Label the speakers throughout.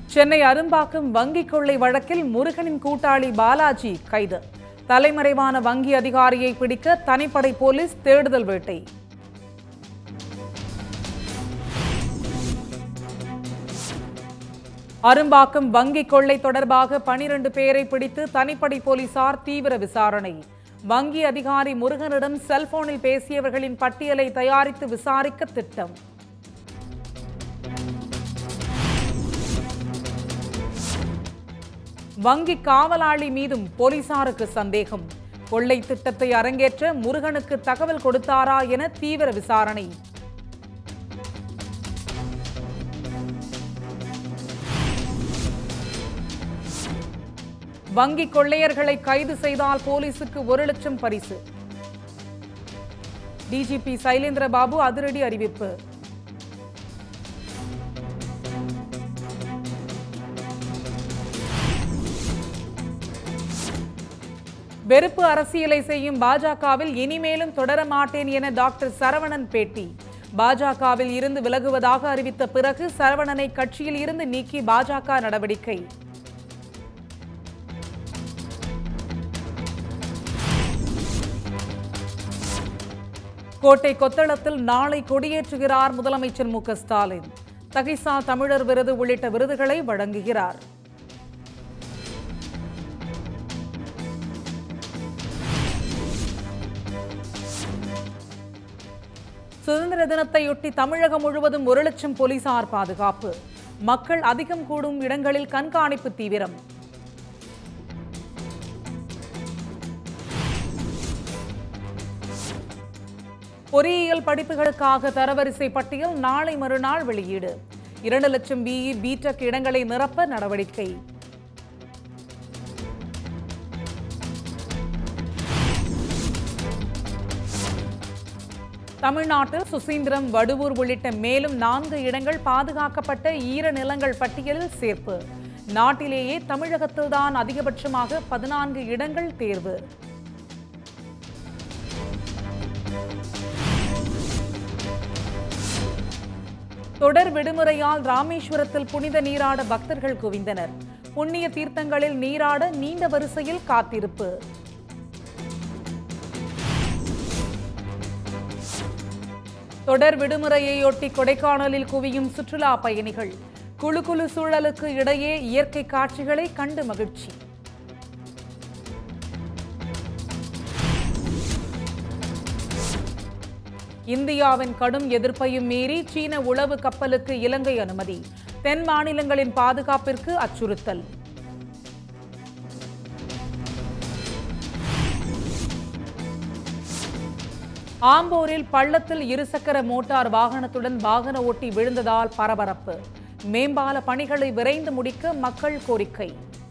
Speaker 1: சென்னை அரும்பாக்கம் வங்கி கொள்ளை வழக்கில் முருகனின் கூட்டாளி பாலாஜி கைது தலைமறைவான வங்கி அதிகாரியை பிடிக்க தனிப்படை போலீஸ் தேடுதல் வேட்டை அரும்பாக்கம் வங்கி கொள்ளை தொடர்பாக பனிரெண்டு பேரை பிடித்து தனிப்படை போலீசார் தீவிர விசாரணை வங்கி அதிகாரி முருகனிடம் செல்போனில் பேசியவர்களின் பட்டியலை தயாரித்து விசாரிக்க திட்டம் வங்கி காவலாளி மீதும் போலீசாருக்கு சந்தேகம் கொள்ளை திட்டத்தை அரங்கேற்ற முருகனுக்கு தகவல் கொடுத்தாரா என தீவிர விசாரணை வங்கி கொள்ளையர்களை கைது செய்தால் போலீசுக்கு ஒரு லட்சம் பரிசு டிஜிபி சைலேந்திர பாபு அதிரடி அறிவிப்பு வெறுப்பு அரசியலை செய்யும் பாஜகவில் இனிமேலும் தொடர மாட்டேன் என டாக்டர் சரவணன் பேட்டி பாஜகவில் இருந்து விலகுவதாக அறிவித்த பிறகு சரவணனை கட்சியில் இருந்து நீக்கி பாஜக நடவடிக்கை கோட்டை கொத்தளத்தில் நாளை கொடியேற்றுகிறார் முதலமைச்சர் மு க ஸ்டாலின் தகிசா தமிழர் விருது உள்ளிட்ட விருதுகளை வழங்குகிறார் சுதந்திர தினத்தையொட்டி தமிழகம் முழுவதும் ஒரு லட்சம் போலீசார் பாதுகாப்பு மக்கள் அதிகம் கூடும் இடங்களில் கண்காணிப்பு தீவிரம் பொறியியல் படிப்புகளுக்காக தரவரிசை பட்டியல் நாளை மறுநாள் வெளியீடு இரண்டு லட்சம் பிஇ பிடெக் இடங்களை நிரப்ப நடவடிக்கை தமிழ்நாட்டில் சுசீந்திரம் வடுவூர் உள்ளிட்ட மேலும் நான்கு இடங்கள் பாதுகாக்கப்பட்ட ஈர நிலங்கள் பட்டியலில் சேர்ப்பு நாட்டிலேயே தமிழகத்தில்தான் அதிகபட்சமாக பதினான்கு இடங்கள் தேர்வு தொடர் விடுமுறையால் ராமேஸ்வரத்தில் புனித நீராட பக்தர்கள் குவிந்தனர் புண்ணிய தீர்த்தங்களில் நீராட நீண்ட வரிசையில் காத்திருப்பு தொடர் விடுமுறையையொட்டி கொடைக்கானலில் குவியும் சுற்றுலா பயணிகள் குழு குழு சூழலுக்கு இடையே இயற்கை காட்சிகளை கண்டு மகிழ்ச்சி இந்தியாவின் கடும் எதிர்ப்பையும் மீறி சீன உளவு கப்பலுக்கு இலங்கை அனுமதி தென் மாநிலங்களின் பாதுகாப்பிற்கு அச்சுறுத்தல் ஆம்பூரில் பள்ளத்தில் இருசக்கர மோட்டார் வாகனத்துடன் வாகன ஓட்டி விழுந்ததால் பரபரப்பு மேம்பால பணிகளை விரைந்து முடிக்க மக்கள் கோரிக்கை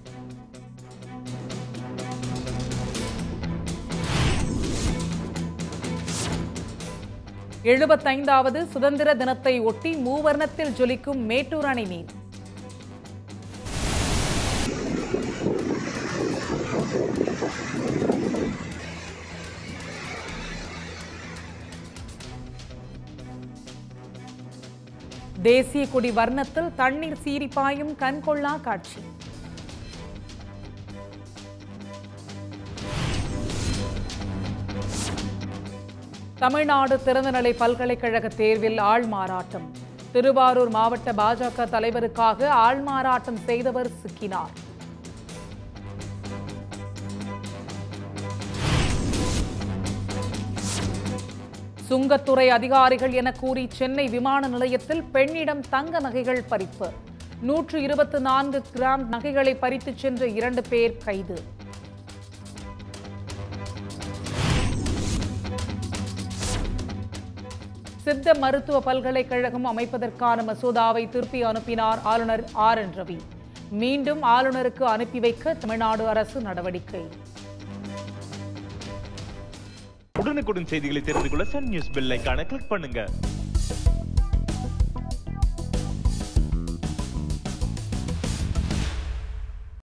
Speaker 1: எழுபத்தைந்தாவது சுதந்திர தினத்தை ஒட்டி மூவர்ணத்தில் ஜொலிக்கும் மேட்டூர் அணை நீர் தேசிய கொடி வர்ணத்தில் தண்ணீர் சீறி பாயும் கண்கொள்ளா காட்சி தமிழ்நாடு திறந்தநிலை பல்கலைக்கழக தேர்வில் ஆள் மாறாட்டம் திருவாரூர் மாவட்ட பாஜக தலைவருக்காக ஆள் மாறாட்டம் செய்தவர் சிக்கினார் சுங்கத்துறை அதிகாரிகள் என கூறி சென்னை விமான நிலையத்தில் பெண்ணிடம் தங்க நகைகள் பறிப்பு நூற்று இருபத்தி நான்கு கிராம் நகைகளை பறித்துச் சென்ற இரண்டு பேர் கைது சித்த மருத்துவ பல்கலைக்கழகம் அமைப்பதற்கான மசோதாவை திருப்பி அனுப்பினார் ஆளுநர் ஆர் என் ரவி மீண்டும் ஆளுநருக்கு அனுப்பி வைக்க தமிழ்நாடு அரசு நடவடிக்கை
Speaker 2: உடனுக்குடன் செய்திகளை தெரிந்து கொள்ள சன் நியூஸ் பெல் ஐகானை கிளிக் பண்ணுங்க